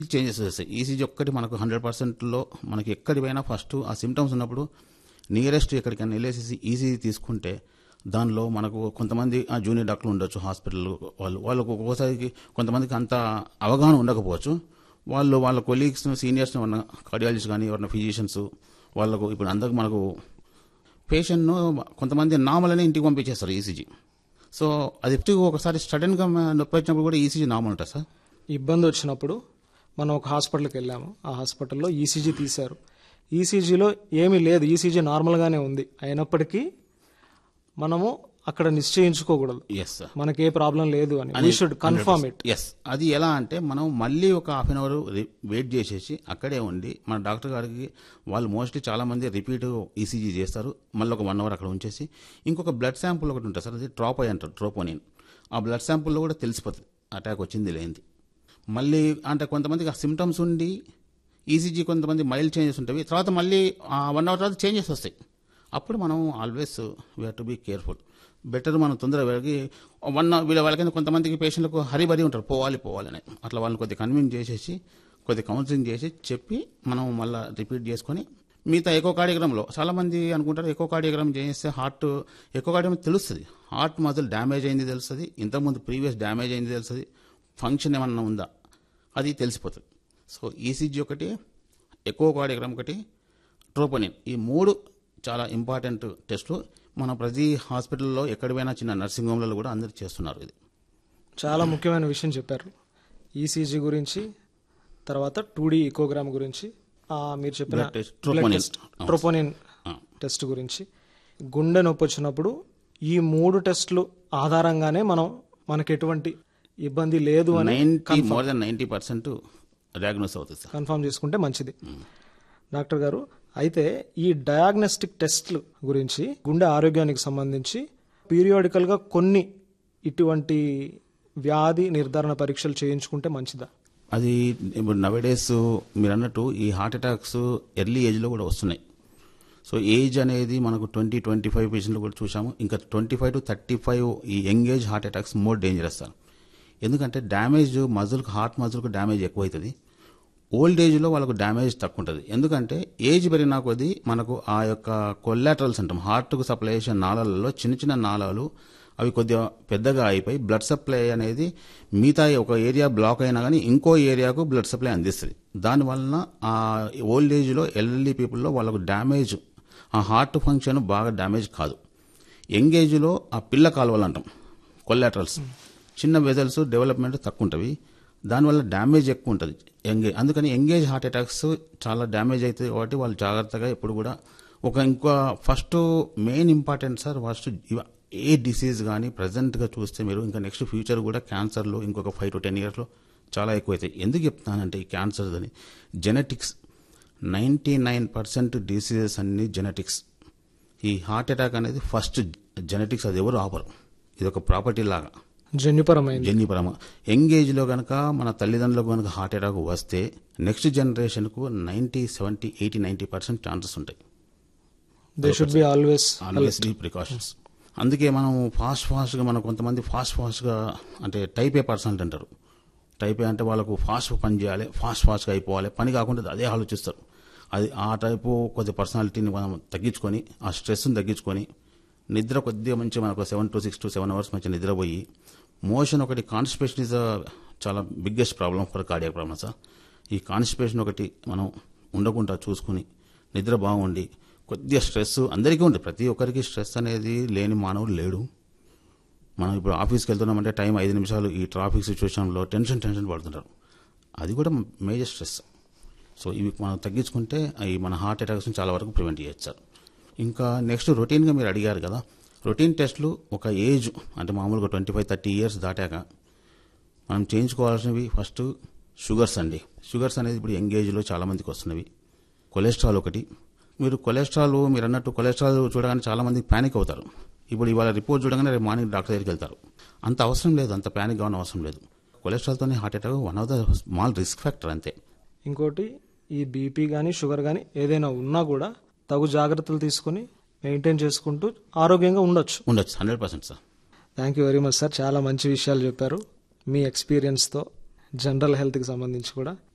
Changes వస్తాయి ECG ఒక్కటి మనకు హండ్రెడ్ పర్సెంట్లో మనకి ఎక్కడి పోయినా ఫస్ట్ ఆ సిమ్టమ్స్ ఉన్నప్పుడు నియరెస్ట్ ఎక్కడికైనా వెళ్ళేసి ఈసీజీ తీసుకుంటే దానిలో మనకు కొంతమంది ఆ జూనియర్ డాక్టర్లు ఉండొచ్చు హాస్పిటల్ వాళ్ళు వాళ్ళకు ఒక్కోసారికి కొంతమందికి అంత అవగాహన ఉండకపోవచ్చు వాళ్ళు వాళ్ళ కొలీగ్స్ సీనియర్స్ ఉన్న కార్డియాలజిస్ట్ కానీ ఎవరైనా ఫిజిషియన్స్ వాళ్ళకు ఇప్పుడు అందరికి మనకు పేషెంట్ను కొంతమంది నార్మల్ అని ఇంటికి పంపించేస్తారు ఈసీజీ సో అది ఒకసారి సడన్గా నొప్పి వచ్చినప్పుడు కూడా ఈసీజీ నార్మల్ ఉంటుంది సార్ ఇబ్బంది వచ్చినప్పుడు మనం ఒక హాస్పిటల్కి వెళ్ళాము ఆ హాస్పిటల్లో ఈసీజీ తీశారు ఈసీజీలో ఏమీ లేదు ఈసీజీ నార్మల్గానే ఉంది అయినప్పటికీ మనము అక్కడ నిశ్చయించుకోకూడదు ఎస్ సార్ మనకి ఏ ప్రాబ్లం లేదు అని we should confirm it yes అది ఎలా అంటే మనం మళ్ళీ ఒక హాఫ్ అన్ అవర్ వెయిట్ చేసేసి అక్కడే ఉండి మన డాక్టర్ గారికి వాళ్ళు మోస్ట్లీ చాలా మంది రిపీట్ ఈసీజీ చేస్తారు మళ్ళీ ఒక వన్ అవర్ అక్కడ ఉంచేసి ఇంకొక బ్లడ్ శాంపుల్ ఒకటి ఉంటుంది సార్ అది ట్రాప్ అయ్యి అంటారు ట్రోపోనిన్ ఆ బ్లడ్ శాంపుల్లో కూడా తెలిసిపోతుంది అటాక్ వచ్చింది లేనిది మళ్ళీ అంటే కొంతమందికి ఆ సిమ్టమ్స్ ఉండి ఈసీజీ కొంతమంది మైల్డ్ చేంజెస్ ఉంటాయి తర్వాత మళ్ళీ వన్ అవర్ తర్వాత చేంజెస్ వస్తాయి అప్పుడు మనం always we have to be careful better మనం తొందరగా వెళ్ళి వన్ వీళ్ళ వాళ్ళకైనా కొంతమందికి పేషెంట్లకు హరిబరి ఉంటారు పోవాలి పోవాలని అట్లా వాళ్ళని కొద్దిగా కన్విన్స్ చేసేసి కొద్దిగా కౌన్సిలింగ్ చేసి చెప్పి మనం మళ్ళీ రిపీట్ చేసుకొని మిగతా ఎకో కార్డియోగ్రామ్లో చాలామంది అనుకుంటారు ఎకో కార్డియోగ్రామ్ చేస్తే హార్ట్ ఎకో కార్డియోగ్రామ్ తెలుస్తుంది హార్ట్ మజిల్ డ్యామేజ్ అయింది తెలుస్తుంది ఇంతకుముందు ప్రీవియస్ డ్యామేజ్ అయింది తెలుస్తుంది ఫంక్షన్ ఏమన్నా ఉందా అది తెలిసిపోతుంది సో ఈసీజీ ఒకటి ఎకో కార్డియోగ్రామ్ ఒకటి ట్రోపోనిన్ ఈ మూడు చాలా ఇంపార్టెంట్ టెస్టులు మన ప్రతి హాస్పిటల్లో ఎక్కడ పోయినా చిన్న నర్సింగ్ హోమ్లలో కూడా అందరు చేస్తున్నారు ఇది చాలా ముఖ్యమైన విషయం చెప్పారు ఈసీజీ గురించి తర్వాత టూ డి ఇకోగ్రామ్ గురించి ఆ, మీరు చెప్పిన Blood test, troponin. ట్రోపోనిన్ ఆ. టెస్ట్ గురించి గుండె నొప్పి వచ్చినప్పుడు ఈ మూడు టెస్టులు ఆధారంగానే మనం మనకి ఎటువంటి ఇబ్బంది లేదు అని ninety more than ninety percent diagnose అవుతుంది సార్ కన్ఫర్మ్ చేసుకుంటే మంచిది డాక్టర్ గారు అయితే ఈ డయాగ్నోస్టిక్ టెస్ట్లు గురించి గుండె ఆరోగ్యానికి సంబంధించి పీరియాడికల్గా కొన్ని ఇటువంటి వ్యాధి నిర్ధారణ పరీక్షలు చేయించుకుంటే మంచిదా అది ఇప్పుడు నవేడేస్ మీరు అన్నట్టు ఈ హార్ట్ అటాక్స్ ఎర్లీ ఏజ్లో కూడా వస్తున్నాయి సో ఏజ్ అనేది మనకు ట్వంటీ ట్వంటీ ఫైవ్ పేషెంట్లు కూడా చూసాము ఇంకా twenty five to thirty five ఈ young age heart attacks more dangerous sir ఎందుకంటే డ్యామేజ్ మజిల్కి హార్ట్ మజిల్కి డ్యామేజ్ ఎక్కువ అవుతుంది ఓల్డ్ ఏజ్లో వాళ్ళకు డ్యామేజ్ తక్కువ ఉంటుంది ఎందుకంటే ఏజ్ పెరిగిన కొద్దీ మనకు ఆ యొక్క కొల్లాటరల్స్ అంటాం హార్ట్కు సప్లై చేసే నాళాలలో చిన్న చిన్న నాళాలు అవి కొద్దిగా పెద్దగా అయిపోయి బ్లడ్ సప్లై అనేది మిగతా ఒక ఏరియా బ్లాక్ అయినా కానీ ఇంకో ఏరియాకు బ్లడ్ సప్లై అందిస్తుంది దానివలన ఆ ఓల్డ్ ఏజ్లో ఎల్ఎల్ఈ పీపుల్లో వాళ్ళకు డ్యామేజ్ ఆ హార్ట్ ఫంక్షన్ బాగా డ్యామేజ్ కాదు యంగ్ ఏజ్లో ఆ పిల్ల కాలువలు అంటాం కొల్లాటరల్స్ చిన్న వెజల్స్ డెవలప్మెంట్ తక్కువ ఉంటుంది దానివల్ల డ్యామేజ్ ఎక్కువ ఉంటుంది ఎంగేజ్ అందుకని ఎంగేజ్ హార్ట్ అటాక్స్ చాలా డ్యామేజ్ అవుతుంది కాబట్టి వాళ్ళు జాగ్రత్తగా ఎప్పుడు కూడా ఒక ఇంకో first main important sir first ఇవ- ఏ డిసీజ్ కానీ ప్రజెంట్గా చూస్తే మీరు ఇంకా నెక్స్ట్ ఫ్యూచర్ కూడా క్యాన్సర్లో ఇంకొక ఫైవ్ టు టెన్ ఇయర్స్లో చాలా ఎక్కువ అవుతాయి ఎందుకు చెప్తానంటే ఈ క్యాన్సర్స్ అని genetics ninety nine percent diseases అన్ని జెనెటిక్స్ ఈ హార్ట్ అటాక్ అనేది ఫస్ట్ జెనెటిక్స్ అది ఎవరు ఆపరు ఇది ఒక ప్రాపర్టీ లాగా జన్యుపరమైంది జన్యుపరమ యంగ్ ఏజ్లో కనుక మన తల్లిదండ్రులకు కనుక హార్ట్ అటాక్ వస్తే నెక్స్ట్ జనరేషన్కు ninety seventy eighty ninety percent chances ఉంటాయి they should be always always the precautions అందుకే మనం ఫాస్ట్ ఫాస్ట్గా మనం కొంతమంది ఫాస్ట్ ఫాస్ట్గా అంటే టైప్ ఏ పర్సనల్ అంటారు టైప్ ఏ అంటే వాళ్ళకు ఫాస్ట్ పని చేయాలి ఫాస్ట్ ఫాస్ట్గా అయిపోవాలి పని కాకుండా అదే ఆలోచిస్తారు అది ఆ టైపు కొద్ది పర్సనాలిటీని మనం తగ్గించుకొని ఆ స్ట్రెస్ని తగ్గించుకొని నిద్ర కొద్దిగా మంచి మనకు seven to six to seven hours మంచి నిద్రపోయి మోషన్ ఒకటి కాన్స్టిపేషన్ ఇస్ చాలా biggest problem for cardiac problem sir ఈ కాన్స్టిపేషన్ ఒకటి మనం ఉండకుండా చూసుకుని నిద్ర బాగుండి కొద్దిగా స్ట్రెస్ అందరికీ ఉంటుంది ప్రతి ఒక్కరికి స్ట్రెస్ అనేది లేని మానవుడు లేడు మనం ఇప్పుడు ఆఫీస్కి వెళ్తున్నామంటే టైం ఐదు నిమిషాలు ఈ ట్రాఫిక్ సిచ్యువేషన్లో టెన్షన్ టెన్షన్ పడుతుంటారు అది కూడా మేజర్ స్ట్రెస్ సో ఇవి మనం తగ్గించుకుంటే ఈ మన హార్ట్ అటాక్స్ చాలా వరకు ప్రివెంట్ చేయొచ్చు సార్ ఇంకా నెక్స్ట్ రొటీన్గా మీరు అడిగారు కదా రొటీన్ టెస్ట్లు ఒక ఏజ్ అంటే మామూలుగా ట్వంటీ ఫైవ్ థర్టీ ఇయర్స్ దాటాక మనం చేయించుకోవాల్సినవి ఫస్ట్ షుగర్స్ అండి షుగర్స్ అనేది ఇప్పుడు యంగ్ ఏజ్లో చాలామందికి వస్తున్నవి కొలెస్ట్రాల్ ఒకటి మీరు కొలెస్ట్రాల్ మీరు అన్నట్టు కొలెస్ట్రాల్ చూడగానే చాలామంది ప్యానిక్ అవుతారు ఇప్పుడు ఇవాళ రిపోర్ట్ చూడగానే రేపు మార్నింగ్ డాక్టర్ దగ్గరికి వెళ్తారు అంత అవసరం లేదు అంత ప్యానిక్ కావడం అవసరం లేదు కొలెస్ట్రాల్తోనే heart attack one of the small risk factor అంతే ఇంకోటి ఈ బీపీ కానీ షుగర్ కానీ ఏదైనా ఉన్నా కూడా తగు జాగ్రత్తలు తీసుకుని మెయింటైన్ చేసుకుంటూ ఆరోగ్యంగా ఉండొచ్చు ఉండొచ్చు hundred percent sir thank you very much sir చాలా మంచి విషయాలు చెప్పారు మీ ఎక్స్పీరియన్స్తో జనరల్ హెల్త్కి సంబంధించి కూడా